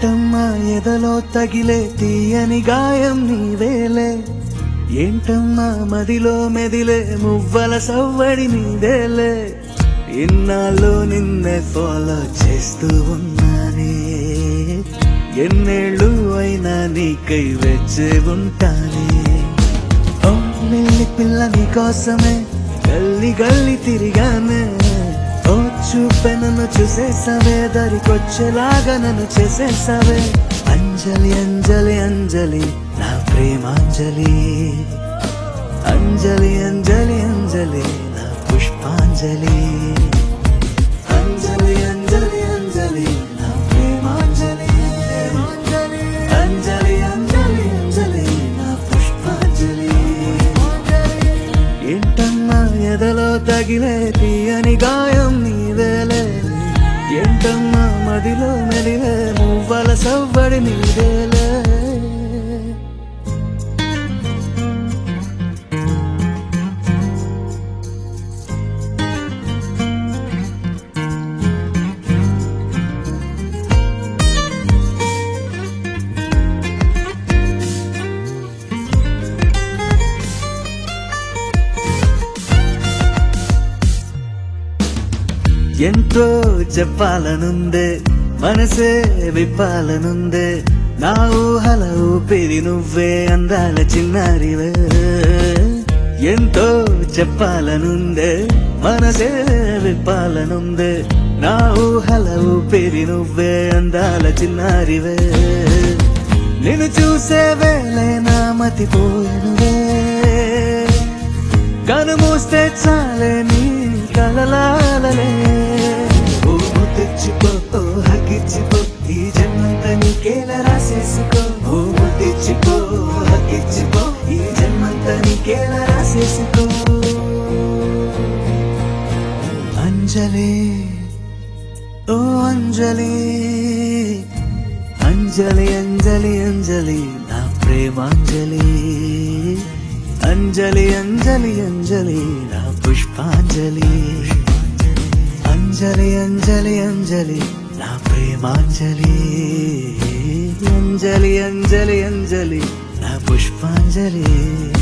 ఏంటమ్మా ఎదలో తగిలే తీయని గాయం నీవేలే ఏంటమ్మా మదిలో మెదిలే మువ్వల సవ్వడి నీదేలే ఇన్నాళ్ళు నిన్నే ఫాలో చేస్తూ ఉన్నానే ఎన్నేళ్ళు అయినా నీకై వెచ్చే ఉంటానే ఓ నెల్లి పిల్ల నీ కోసమే గల్లి గల్లి తిరిగానే ఓ చూపే నన్ను చూసేసావే దరికొచ్చేలాగా నన్ను చేసేసావే అంజలి అంజలి అంజలి నా ప్రేమాంజలి అంజలి అంజలి అంజలి నా పుష్పాంజలి అంజలి అంజలి అంజలి నా ప్రేమాంజలి అంజలి అంజలి అంజలి నా పుష్పాంజలి ఏంటమ్మా ఎదలో తగిలే తీయని గాయం నీవేలే ఏంటమ్మా మదిలో మెలిలే మువ్వల సవ్వడి నీవేలే ఎంతో చెప్పాలనుందే మనసే విప్పాలనుందే నా ఊహల ఊపిరి నువ్వే అందాల చిన్నారివే ఎంతో చెప్పాలనుందే మనసే విప్పాలనుందే నా ఊహల ఊపిరి నువ్వే అందాల చిన్నారివే నిన్ను చూసే వేళే నా మతిపోయినవే కను మూస్తే చాలే నీ కలలాలనే ఓ తెచ్చిపో ఓ హగిచ్చిపో ఈ జన్మంత నీకేలా రాసేసుకో ఓ తెచ్చిపో హగిచ్చిపో ఈ జన్మంత నీకేలా రాసేసుకో అంజలి ఓ అంజలి అంజలి అంజలి అంజలి నా ప్రేమాంజలి అంజలి అంజలి అంజలి నా పుష్పాంజలి అంజలి అంజలి అంజలి నా ప్రేమాంజలి అంజలి అంజలి అంజలి నా పుష్పాంజలి